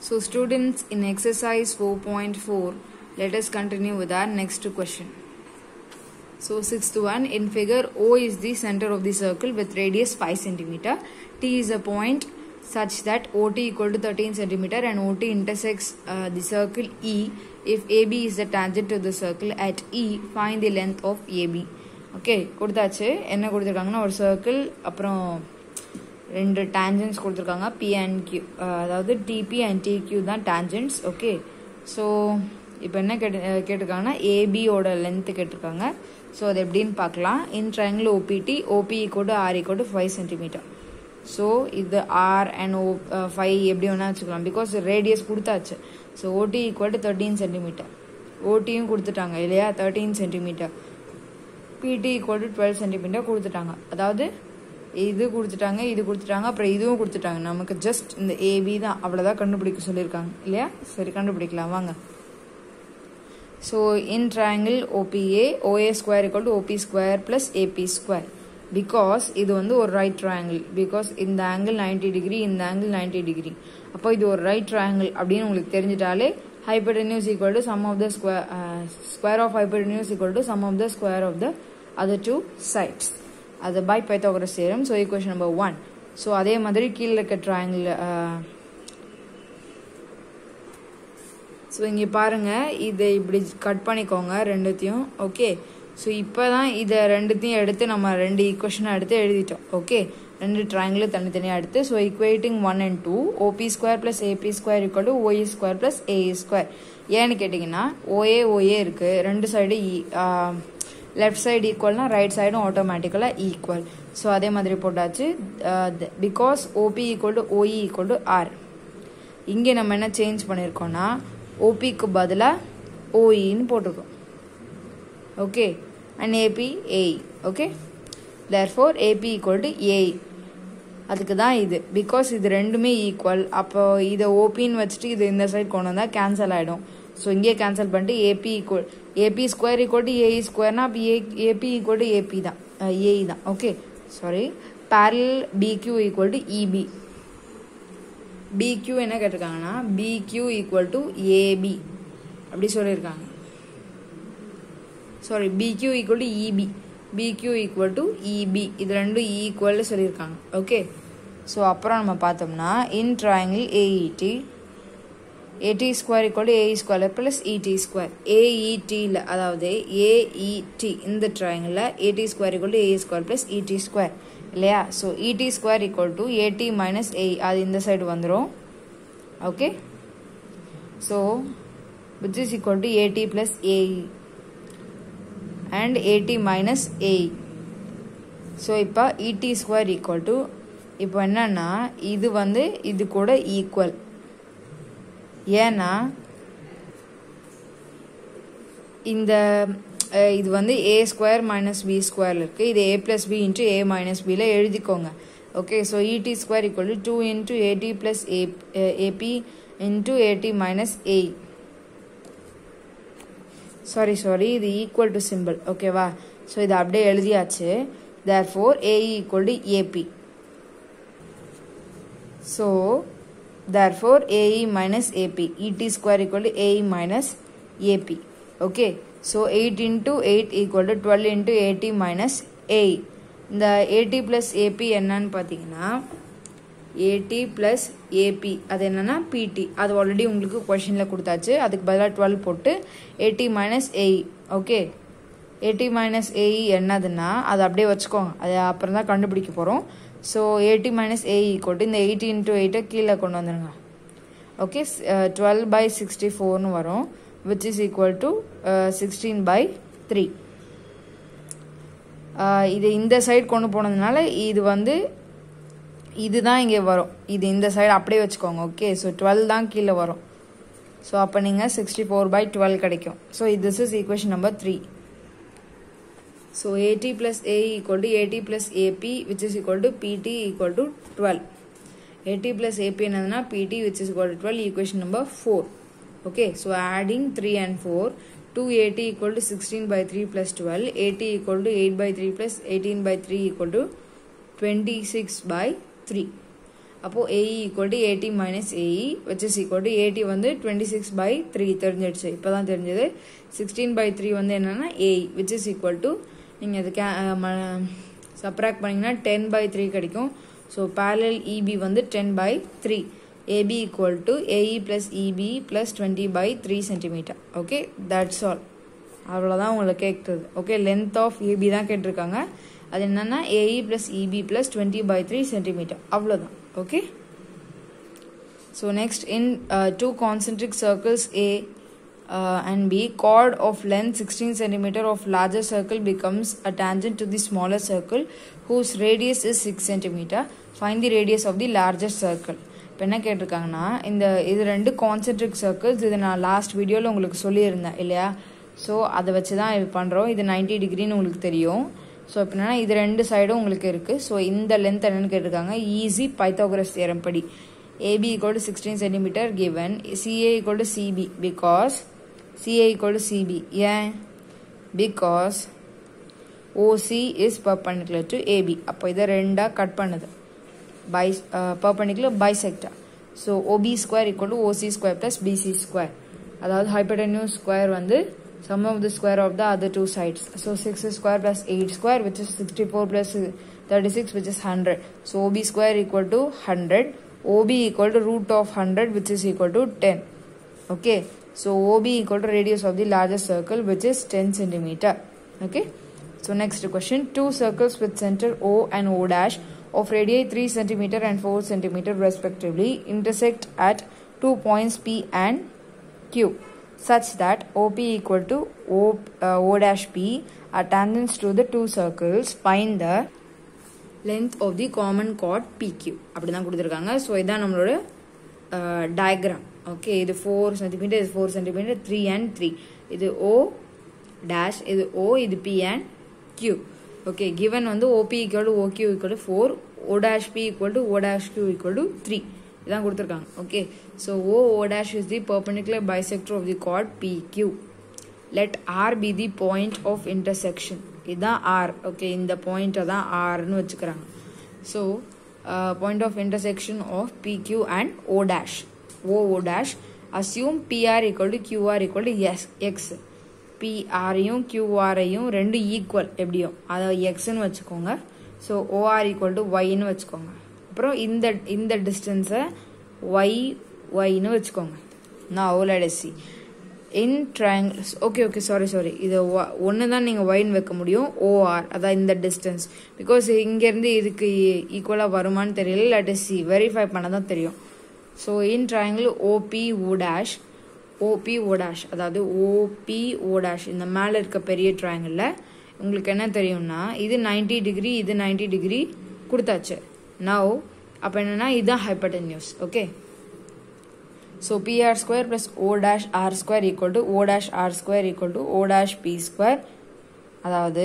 So students in exercise 4.4 let us continue with our next question. So sixth one in figure O is the center of the circle with radius 5 centimeter. T is a point such that OT equal to 13 centimeter and OT intersects uh, the circle E. If AB is the tangent to the circle at E, find the length of AB. Okay கொடுத்தாச்சு என்ன கொடுத்துருக்காங்கன்னா ஒரு circle அப்புறம் ரெண்டு tangents கொடுத்துருக்காங்க P and Q அதாவது TP and TQ தான் tangents okay so இப்போ என்ன கேட்டு கேட்டிருக்காங்கன்னா ஏபியோட லென்த்து கேட்டிருக்காங்க ஸோ அது எப்படின்னு பார்க்கலாம் in triangle OPT OP equal to R equal to five centimetre so இது ஆர் அண்ட் ஓ ஃபைவ் எப்படி வேணா வச்சுக்கலாம் பிகாஸ் ரேடியஸ் கொடுத்தாச்சு so OT equal to thirteen centimetre ஓடியும் கொடுத்துட்டாங்க இல்லையா thirteen centimetre PT equal to twelve centimetre கொடுத்துட்டாங்க அதாவது இது கொடுத்துட்டாங்க இது கொடுத்துட்டாங்க அப்புறம் இதுவும் கொடுத்துட்டாங்க நமக்கு ஜஸ்ட் இந்த ஏபி தான் அவ்வளோதான் கண்டுபிடிக்க சொல்லியிருக்காங்க இல்லையா சரி கண்டுபிடிக்கலாம் வாங்க so in triangle OPA OA square equal to OP square plus AB square because இது வந்து ஒரு ரைட் ட்ரையாங்கிள் பிகாஸ் இந்த ஆங்கிள் நைன்டி டிகிரி இந்த ஆங்கிள் நைன்டி டிகிரி அப்போ இது ஒரு ரைட் ட்ரையாங்கிள் அப்படின்னு உங்களுக்கு தெரிஞ்சிட்டாலே hypotenuse equal to sum of the square uh, square of hypotenuse equal to sum of the square of the other two sides அது by Pythagoras theorem so equation number one so அதே மாதிரி கீழே இருக்க triangle so இங்கே பாருங்கள் இதை இப்படி cut பண்ணிக்கோங்க ரெண்டுத்தையும் ஓகே ஸோ இப்போ தான் இதை ரெண்டுத்தையும் எடுத்து நம்ம ரெண்டு ஈக்குவேஷனை எடுத்து எழுதிட்டோம் ஓகே ரெண்டு ட்ரையாங்கிள் தனித்தனியாக எடுத்து so equating one and two OP square plus AB square equal to OA square plus AA square ஏன்னு கேட்டிங்கன்னா ஓஏ ஓஏ இருக்குது ரெண்டு சைடு லெஃப்ட் சைடு ஈக்குவல்னா ரைட் சைடும் ஆட்டோமேட்டிக்கலாக ஈக்குவல் ஸோ அதே மாதிரி போட்டாச்சு because OP equal to OE equal to R இங்கே நம்ம என்ன சேஞ்ச் பண்ணியிருக்கோம்னா ஓபிக்கு பதிலாக ஓஇன்னு போட்டிருக்கோம் okay and AB AE okay therefore AB equal to AE அதுக்கு தான் இது பிகாஸ் இது ரெண்டுமே ஈக்குவல் அப்போ இதை ஓபின்னு வச்சுட்டு இது இந்த சைடு கொண்டு வந்தால் கேன்சல் ஆகிடும் ஸோ இங்கே கேன்சல் பண்ணிட்டு AB equal AB square equal to AE ஸ்கொயர்னா அப்போ A AB equal to AB தான் ஏஇ தான் ஓகே சாரி பேரல் PQ equal to EP PQ என்ன கேட்டிருக்காங்கன்னா பிக்யூ ஈக்குவல் டு ஏபி அப்படி சொல்லியிருக்காங்க sorry PQ equal to EP PQ equal to EP இது ரெண்டும் ஈக்குவல்னு சொல்லியிருக்காங்க ஓகே ஸோ அப்புறம் நம்ம பார்த்தோம்னா in triangle AED AD square equal to AE square plus ED square ஏஇடியில் அதாவது ஏஇடி இந்த ட்ரையாங்கிளில் AD square equal to AE square plus ED square இல்லையா so ED square equal to AD minus AE அது இந்த சைடு வந்துடும் okay so which is equal to AD plus AE and 80 minus a so இப்போ ED square equal to இப்போ என்னன்னா இது வந்து இது கூட ஈக்குவல் ஏன்னா இந்த இது வந்து ஏ ஸ்கொயர் மைனஸ் பி ஸ்கொயரில் இருக்குது இது A plus B into A minus பியில் எழுதிக்கோங்க okay so ED square equal to two into AD plus A AB into AD minus A sorry sorry இது ஈக்குவல் டு சிம்பிள் ஓகேவா so இது அப்படியே எழுதியாச்சு therefore AE equal to AB so therefore AE minus AB ED square equal to AE minus AB okay so eight into eight equal to twelve into AD minus AE இந்த AD plus AB என்னன்னு பார்த்தீங்கன்னா ஏடி plus AB அது என்னன்னா பிடி அது already உங்களுக்கு கொஷனில் கொடுத்தாச்சு அதுக்கு பதிலாக டுவெல் போட்டு AD minus AE okay AD minus AE என்னதுன்னா அது அப்படியே வச்சுக்கோங்க அது அப்புறம் தான் கண்டுபிடிக்க போகிறோம் ஸோ ஏடி மைனஸ் ஏஇ கொட்டு இந்த எயிட்டி இன்ட்டு எயிட்டை கீழே கொண்டு வந்துடுங்க ஓகே டுவெல் பை சிக்ஸ்டி ஃபோர்னு வரும் which is equal to sixteen by three இது இந்த சைடு கொண்டு போனதுனால இது வந்து இதுதான் இங்கே வரும் இது இந்த சைடு அப்படியே வச்சுக்கோங்க ஓகே ஸோ டுவெல் தான் கீழே வரும் ஸோ அப்போ நீங்கள் சிக்ஸ்டி ஃபோர் பை டுவெல் கிடைக்கும் so this is equation number three so AD plus A equal to AD plus AB which is equal to PD equal to twelve AD plus AB என்னதுன்னா PD which is equal to twelve equation number four okay so adding three and four 280 equal to 16 by 3 plus 12 80 equal to 8 by 3 plus 18 by 3 equal to 26 by 3 அப்போது AE equal to AD minus AE which is equal to AD வந்து twenty six by three தெரிஞ்சிடுச்சு இப்போ தான் தெரிஞ்சது sixteen by three வந்து என்னென்னா AE which is equal to நீங்கள் அது கே சப்ராக்ட் பண்ணிங்கன்னா டென் பை த்ரீ கிடைக்கும் ஸோ பேரல் இபி வந்து ten by three AB equal to AE plus EB plus twenty by three centimetre okay that's all அவ்வளோதான் உங்களுக்கு கேட்குறது ஓகே லென்த் ஆஃப் ஏபி தான் கேட்டிருக்காங்க அது என்னென்னா AE plus EB plus twenty by three centimetre அவ்வளோதான் okay so next in two concentric circles A and B, chord of length 16 centimeter of larger circle becomes a tangent to the smaller circle whose radius is 6 centimeter. Find the radius of the larger circle. இப்போ என்ன கேட்டிருக்காங்கன்னா இந்த இது ரெண்டு concentric circles இது நான் last வீடியோவில் உங்களுக்கு சொல்லியிருந்தேன் இல்லையா ஸோ அதை வச்சு தான் இது பண்ணுறோம் இது நைன்டி டிகிரின்னு உங்களுக்கு தெரியும் ஸோ இப்போ என்னன்னா இது ரெண்டு சைடும் உங்களுக்கு இருக்குது ஸோ இந்த லென்த் என்னன்னு கேட்டிருக்காங்க ஈஸி பைத்தாகுரஸ் தியரம் படி AB equal to sixteen centimetre given CA equal to CB because CA equal to CB. Yeah, because OC is perpendicular to AB. அப்போ இதை ரெண்டா கட் பண்ணுது by perpendicular bisector so OB square equal to OC square plus BC square அதாவது hypotenuse square வந்து sum of the square of the other two sides so six square plus eight square which is sixty four plus thirty six which is hundred so OB square equal to hundred OB equal to root of hundred which is equal to ten okay so OB equal to radius of the largest circle which is 10 centimeter okay so next question two circles with center O and O dash of radii 3 centimeter and 4 centimeter respectively intersect at two points P and Q such that OP equal to O, uh, O dash P are tangents to the two circles find the length of the common chord PQ அப்படி தான் கொடுத்துருக்காங்க so இதான் நம்மளோட diagram okay இது four centimetre இது four centimetre three and three இது O dash இது O இது P and Q okay given வந்து OP equal to OQ equal to four O dash P equal to O dash Q equal to three இதான் கொடுத்துருக்காங்க okay so O O dash is the perpendicular bisector of the chord P Q let R be the point of intersection இதுதான் R okay இந்த பாயிண்ட்டை தான் ஆர்னு வச்சுக்கிறாங்க so point of intersection of P Q and O dash O O dash assume PR equal to QR equal to S X பிஆரையும் கியூஆரையும் ரெண்டு equal எப்படியும் அதை எக்ஸ்ன்னு வச்சுக்கோங்க ஸோ ஓஆர் ஈக்குவல் டு ஒய்னு வச்சுக்கோங்க அப்புறம் இந்த இந்த டிஸ்டன்ஸை ஒய் ஒய்னு வச்சுக்கோங்க நான் ஓலடசி in triangles okay okay sorry sorry இது ஒன்று தான் நீங்கள் ஒயின் வைக்க முடியும் ஓஆர் அதான் இந்த டிஸ்டன்ஸ் பிகாஸ் இங்கேருந்து இதுக்கு ஈக்குவலாக வருமானு தெரியல லெட் சி வெரிஃபை பண்ண தான் தெரியும் so in triangle OP O dash OP O dash அதாவது ஓபி ஓ டேஷ் இந்த மேலே இருக்க பெரிய ட்ரையாங்கிளில் உங்களுக்கு என்ன தெரியும்னா இது நைன்டி டிகிரி இது நைன்டி டிகிரி கொடுத்தாச்சு நவ் அப்போ என்னென்னா இதுதான் hypotenuse okay so PR square plus O dash R square equal to O dash R square equal to O dash P square அதாவது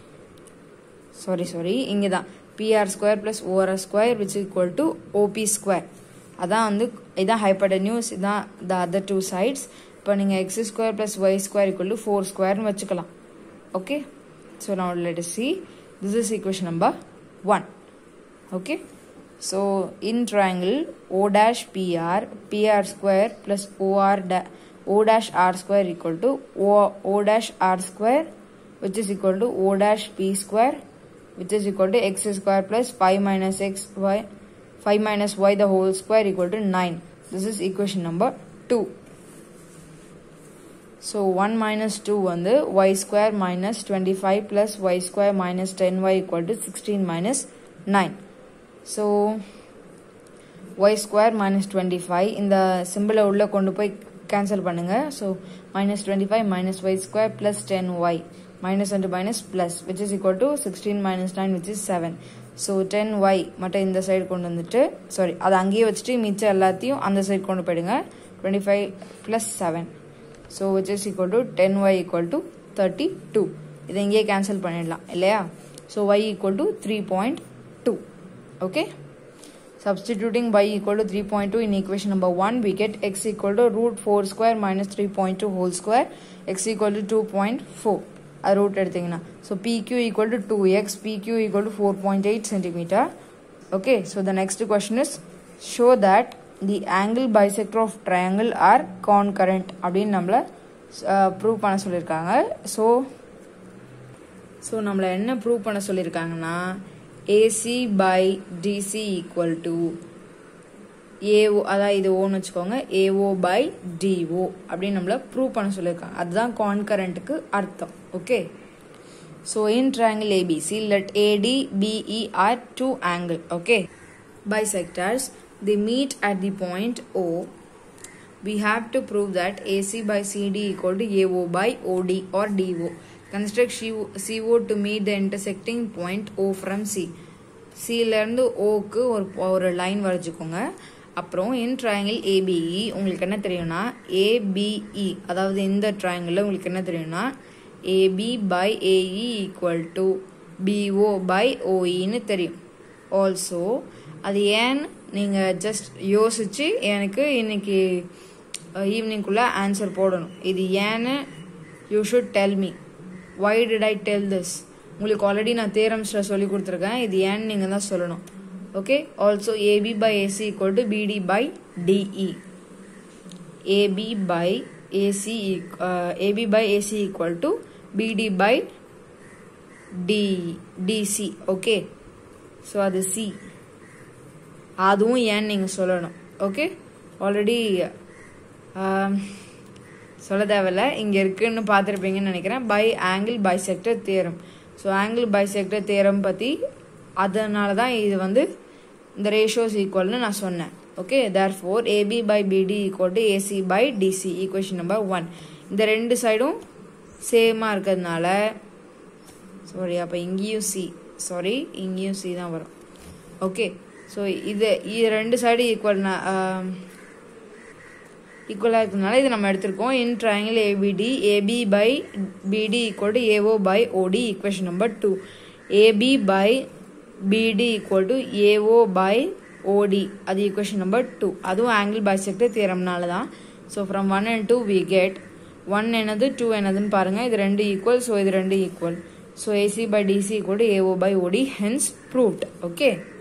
சாரி சாரி இங்கே தான் PR square plus OR square which equal to OP square அதான் வந்து இதான் ஹைப்பர்டென்யூஸ் இதான் த other two sides இப்போ நீங்கள் X square plus Y square equal to four ஸ்கொயர்னு வச்சுக்கலாம் ஓகே ஸோ நான் let see this is equation number one okay So in triangle O dash PR, PR square plus OR da O dash R square equal to O, O dash R square which is equal to O dash P square which is equal to x square plus 5 minus x y 5 minus y the whole square equal to 9. This is equation number 2. So 1 minus 2 வந்து y square minus 25 plus y square minus 10y equal to 16 minus 9. So Y square minus twenty five இந்த சிம்பிளை உள்ளே கொண்டு போய் cancel பண்ணுங்கள் so minus twenty five minus Y square plus ten Y minus and minus plus which is equal to sixteen minus nine which is seven so ten Y மட்டும் இந்த side கொண்டு வந்துட்டு சாரி அதை அங்கேயே வச்சுட்டு மிச்சம் எல்லாத்தையும் அந்த சைடு கொண்டு போயிடுங்க twenty five plus seven so which is equal to ten Y equal to thirty two இதை இங்கேயே கேன்சல் பண்ணிடலாம் இல்லையா so Y equal to three point two okay substituting y equal to 3.2 in equation number 1 we get x equal to root 4 square minus 3.2 whole square x equal to 2.4 அது root எடுத்தீங்கன்னா so PQ equal to two X PQ equal to four point eight centimetre okay so the next question is show that the angle bisector of triangle are concurrent அப்படின்னு நம்மளை prove பண்ண சொல்லியிருக்காங்க so so நம்மளை என்ன prove பண்ண சொல்லியிருக்காங்கன்னா AC by DC equal to AO அதான் இது ஓன்னு வச்சுக்கோங்க ஏஓ பை டிஓ அப்படின்னு நம்மள ப்ரூவ் பண்ண சொல்லியிருக்காங்க அதுதான் கான்கரண்ட்டுக்கு அர்த்தம் okay so in triangle ABC let AD BE are two angle okay bisectors they meet at the point O we have to prove that AC by CD equal to AO by OD or DO construct CO to meet the intersecting point O from C சிலேருந்து ஓக்கு ஒரு ஒரு line வரைஞ்சிக்கோங்க அப்புறம் இன் triangle ABE உங்களுக்கு என்ன தெரியும்னா ABE அதாவது இந்த ட்ரையாங்கிளில் உங்களுக்கு என்ன தெரியும்னா AB by AE equal to BO by ஓஇன்னு தெரியும் ஆல்சோ அது ஏன் நீங்கள் ஜஸ்ட் யோசிச்சு எனக்கு இன்னைக்கு ஈவினிங்குள்ளே ஆன்சர் போடணும் இது ஏன்னு you should tell me why did I tell this உங்களுக்கு ஆல்ரெடி நான் தேரம்ஸில் சொல்லி கொடுத்துருக்கேன் இது ஏன்னு நீங்கள் தான் சொல்லணும் okay also AB by AC equal to BD by DE AB by AC AB by AC equal to BD by D DC okay so அது சி அதுவும் ஏன்னு நீங்கள் சொல்லணும் ஓகே ஆல்ரெடி சொல்ல தேவையில்ல இங்கே இருக்குன்னு பார்த்துருப்பீங்கன்னு நினைக்கிறேன் by angle bisector theorem so angle bisector theorem பற்றி அதனால தான் இது வந்து இந்த ரேஷியோஸ் ஈக்குவல்னு நான் சொன்னேன் okay therefore AB by BD equal to AC by DC equation number one இந்த ரெண்டு சைடும் சேமாக இருக்கிறதுனால சாரி அப்போ இங்கேயும் சி சாரி இங்கேயும் சி தான் வரும் ஓகே ஸோ இது இது ரெண்டு சைடு ஈக்குவல்னா ஈக்குவலாக இருக்கிறதுனால இதை நம்ம எடுத்திருக்கோம் in triangle ABD AB by BD equal to AO by OD equation number two AB by BD equal to AO by OD அது ஈக்குவேஷன் நம்பர் டூ அதுவும் ஆங்கிள் பைசெக்டர் தியரம்னால தான் so from one and two we get one என்னது two என்னதுன்னு பாருங்கள் இது ரெண்டு equal so இது ரெண்டு equal so AC by DC equal to AO by OD hence proved okay